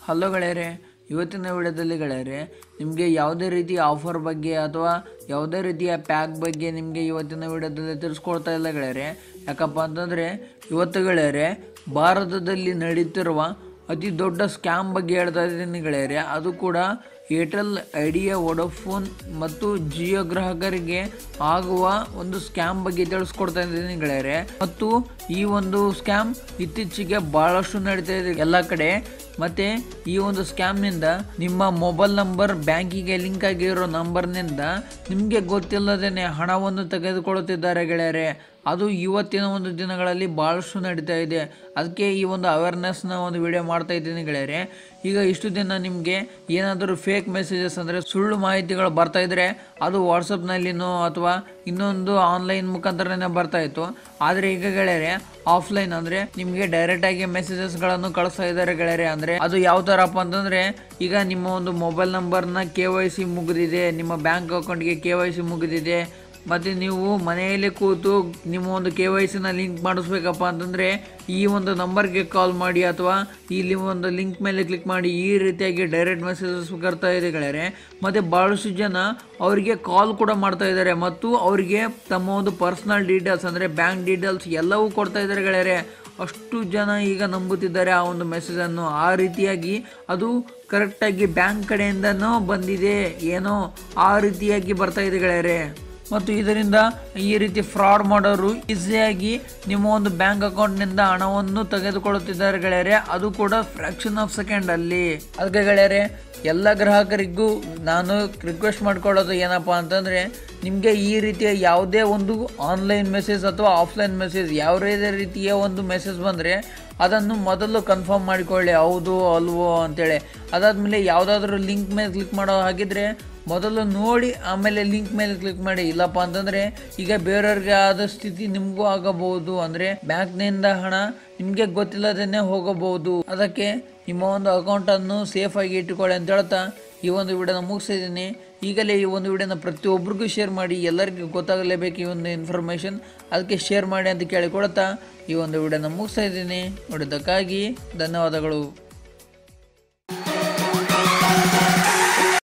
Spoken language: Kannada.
ಹಲೋ ಗೆಳೆಯರೆ ಇವತ್ತಿನ ವಿಡಿಯೋದಲ್ಲಿ ಗೆಳೆಯರೆ ನಿಮಗೆ ಯಾವುದೇ ರೀತಿಯ ಆಫರ್ ಬಗ್ಗೆ ಅಥವಾ ಯಾವುದೇ ರೀತಿಯ ಪ್ಯಾಕ್ ಬಗ್ಗೆ ನಿಮಗೆ ಇವತ್ತಿನ ವಿಡಿಯೋದಲ್ಲಿ ತಿಳಿಸ್ಕೊಡ್ತಾ ಇಲ್ಲ ಗೆಳೆಯರೆ ಯಾಕಪ್ಪ ಅಂತಂದರೆ ಇವತ್ತು ಗೆಳೆಯರೆ ಭಾರತದಲ್ಲಿ ನಡೀತಿರುವ ಅತಿ ದೊಡ್ಡ ಸ್ಕ್ಯಾಮ್ ಬಗ್ಗೆ ಹೇಳ್ತಾ ಇದ್ದೀನಿ ಗೆಳೆಯರೆ ಅದು ಕೂಡ ಏರ್ಟೆಲ್ ಐಡಿಯಾ ವೋಡೋಫೋನ್ ಮತ್ತು ಜಿಯೋ ಗ್ರಾಹಕರಿಗೆ ಆಗುವ ಒಂದು ಸ್ಕ್ಯಾಮ್ ಬಗ್ಗೆ ತಿಳಿಸ್ಕೊಡ್ತಾ ಇದ್ದೀನಿ ಗೆಳೆಯರೆ ಮತ್ತು ಈ ಒಂದು ಸ್ಕ್ಯಾಮ್ ಇತ್ತೀಚೆಗೆ ಬಹಳಷ್ಟು ನಡೀತಾ ಇದೆ ಎಲ್ಲ ಕಡೆ ಮತ್ತೆ ಈ ಒಂದು ಸ್ಕ್ಯಾಮ್ನಿಂದ ನಿಮ್ಮ ಮೊಬೈಲ್ ನಂಬರ್ ಬ್ಯಾಂಕಿಗೆ ಲಿಂಕ್ ಆಗಿರೋ ನಂಬರ್ನಿಂದ ನಿಮಗೆ ಗೊತ್ತಿಲ್ಲದೇನೆ ಹಣವನ್ನು ತೆಗೆದುಕೊಳ್ಳುತ್ತಿದ್ದಾರೆ ಗೆಳೆಯರೆ ಅದು ಇವತ್ತಿನ ಒಂದು ದಿನಗಳಲ್ಲಿ ಭಾಳಷ್ಟು ನಡೀತಾ ಇದೆ ಅದಕ್ಕೆ ಈ ಒಂದು ಅವೇರ್ನೆಸ್ನ ಒಂದು ವಿಡಿಯೋ ಮಾಡ್ತಾ ಇದ್ದೀನಿ ಗೆಳೆಯರೆ ಈಗ ಇಷ್ಟು ದಿನ ನಿಮಗೆ ಏನಾದರೂ ಫೇಕ್ ಮೆಸೇಜಸ್ ಅಂದರೆ ಸುಳ್ಳು ಮಾಹಿತಿಗಳು ಬರ್ತಾ ಇದ್ರೆ ಅದು ವಾಟ್ಸಪ್ನಲ್ಲಿನೋ ಅಥವಾ ಇನ್ನೊಂದು ಆನ್ಲೈನ್ ಮುಖಾಂತರನೇ ಬರ್ತಾ ಇತ್ತು ಆದರೆ ಈಗ ಗೆಳೆಯರೆ ಆಫ್ಲೈನ್ ಅಂದರೆ ನಿಮಗೆ ಡೈರೆಕ್ಟಾಗಿ ಮೆಸೇಜಸ್ಗಳನ್ನು ಕಳಿಸ್ತಾ ಇದ್ದಾರೆ ಗೆಳೆಯರೆ ಅಂದರೆ ಅದು ಯಾವ ಥರಪ್ಪ ಅಂತಂದರೆ ಈಗ ನಿಮ್ಮ ಒಂದು ಮೊಬೈಲ್ ನಂಬರ್ನ ಕೆ ವೈ ಸಿ ಮುಗಿದಿದೆ ನಿಮ್ಮ ಬ್ಯಾಂಕ್ ಅಕೌಂಟ್ಗೆ ಕೆ ವೈ ಸಿ ಮುಗಿದಿದೆ ಮತ್ತು ನೀವು ಮನೆಯಲ್ಲೇ ಕೂತು ನಿಮ್ಮ ಒಂದು ಕೆ ವೈ ಸಿನ ಲಿಂಕ್ ಮಾಡಿಸ್ಬೇಕಪ್ಪ ಅಂತಂದರೆ ಈ ಒಂದು ನಂಬರ್ಗೆ ಕಾಲ್ ಮಾಡಿ ಅಥವಾ ಇಲ್ಲಿ ಒಂದು ಲಿಂಕ್ ಮೇಲೆ ಕ್ಲಿಕ್ ಮಾಡಿ ಈ ರೀತಿಯಾಗಿ ಡೈರೆಕ್ಟ್ ಮೆಸೇಜಸ್ ಬರ್ತಾ ಇದೆ ಗೆಳೆಯರೆ ಮತ್ತು ಭಾಳಷ್ಟು ಜನ ಅವರಿಗೆ ಕಾಲ್ ಕೂಡ ಮಾಡ್ತಾ ಇದ್ದಾರೆ ಮತ್ತು ಅವರಿಗೆ ತಮ್ಮ ಒಂದು ಪರ್ಸ್ನಲ್ ಡೀಟೇಲ್ಸ್ ಅಂದರೆ ಬ್ಯಾಂಕ್ ಡೀಟೇಲ್ಸ್ ಎಲ್ಲವೂ ಕೊಡ್ತಾ ಇದ್ದಾರೆ ಗೆಳೆಯರೆ ಅಷ್ಟು ಜನ ಈಗ ನಂಬುತ್ತಿದ್ದಾರೆ ಆ ಒಂದು ಮೆಸೇಜನ್ನು ಆ ರೀತಿಯಾಗಿ ಅದು ಕರೆಕ್ಟಾಗಿ ಬ್ಯಾಂಕ್ ಕಡೆಯಿಂದನೂ ಬಂದಿದೆ ಏನೋ ಆ ರೀತಿಯಾಗಿ ಬರ್ತಾ ಇದೆ ಗೆಳೆಯರೆ ಮತ್ತು ಇದರಿಂದ ಈ ರೀತಿ ಫ್ರಾಡ್ ಮಾಡೋರು ಈಸಿಯಾಗಿ ನಿಮ್ಮ ಒಂದು ಬ್ಯಾಂಕ್ ಅಕೌಂಟ್ನಿಂದ ಹಣವನ್ನು ತೆಗೆದುಕೊಳ್ಳುತ್ತಿದ್ದಾರೆ ಗೆಳೆಯರೆ ಅದು ಕೂಡ ಫ್ರಾಕ್ಷನ್ ಆಫ್ ಸೆಕೆಂಡ್ ಅಲ್ಲಿ ಅದಕ್ಕೆ ಗೆಳೆಯರೆ ಎಲ್ಲ ಗ್ರಾಹಕರಿಗೂ ನಾನು ರಿಕ್ವೆಸ್ಟ್ ಮಾಡ್ಕೊಳ್ಳೋದು ಏನಪ್ಪ ಅಂತಂದರೆ ನಿಮಗೆ ಈ ರೀತಿಯ ಯಾವುದೇ ಒಂದು ಆನ್ಲೈನ್ ಮೆಸೇಜ್ ಅಥವಾ ಆಫ್ಲೈನ್ ಮೆಸೇಜ್ ಯಾವುದೇ ರೀತಿಯ ಒಂದು ಮೆಸೇಜ್ ಬಂದರೆ ಅದನ್ನು ಮೊದಲು ಕನ್ಫರ್ಮ್ ಮಾಡಿಕೊಳ್ಳಿ ಹೌದು ಅಲ್ವೋ ಅಂತೇಳಿ ಅದಾದಮೇಲೆ ಯಾವುದಾದ್ರೂ ಲಿಂಕ್ ಮೇಲೆ ಕ್ಲಿಕ್ ಮಾಡೋ ಹಾಗಿದ್ರೆ ಮೊದಲು ನೋಡಿ ಆಮೇಲೆ ಲಿಂಕ್ ಮೇಲೆ ಕ್ಲಿಕ್ ಮಾಡಿ ಇಲ್ಲಪ್ಪ ಅಂತಂದರೆ ಈಗ ಬೇರೆಯವ್ರಿಗೆ ಆದ ಸ್ಥಿತಿ ನಿಮಗೂ ಆಗಬಹುದು ಅಂದರೆ ಬ್ಯಾಂಕ್ನಿಂದ ಹಣ ನಿಮಗೆ ಗೊತ್ತಿಲ್ಲದೇನೆ ಹೋಗಬಹುದು ಅದಕ್ಕೆ ನಿಮ್ಮ ಒಂದು ಅಕೌಂಟನ್ನು ಸೇಫಾಗಿ ಇಟ್ಟುಕೊಳ್ಳಿ ಅಂತ ಹೇಳ್ತಾ ಈ ಒಂದು ವಿಡಿಯೋನ ಮುಗಿಸಿದ್ದೀನಿ ಈಗಲೇ ಈ ಒಂದು ವಿಡಿಯೋನ ಪ್ರತಿಯೊಬ್ಬರಿಗೂ ಶೇರ್ ಮಾಡಿ ಎಲ್ಲರಿಗೂ ಗೊತ್ತಾಗಲೇಬೇಕು ಈ ಒಂದು ಇನ್ಫಾರ್ಮೇಷನ್ ಅದಕ್ಕೆ ಶೇರ್ ಮಾಡಿ ಅಂತ ಕೇಳಿಕೊಳ್ತಾ ಈ ಒಂದು ವಿಡಿಯೋನ ಮುಗಿಸ್ತಾ ಇದ್ದೀನಿ ನೋಡಿದ್ದಕ್ಕಾಗಿ ಧನ್ಯವಾದಗಳು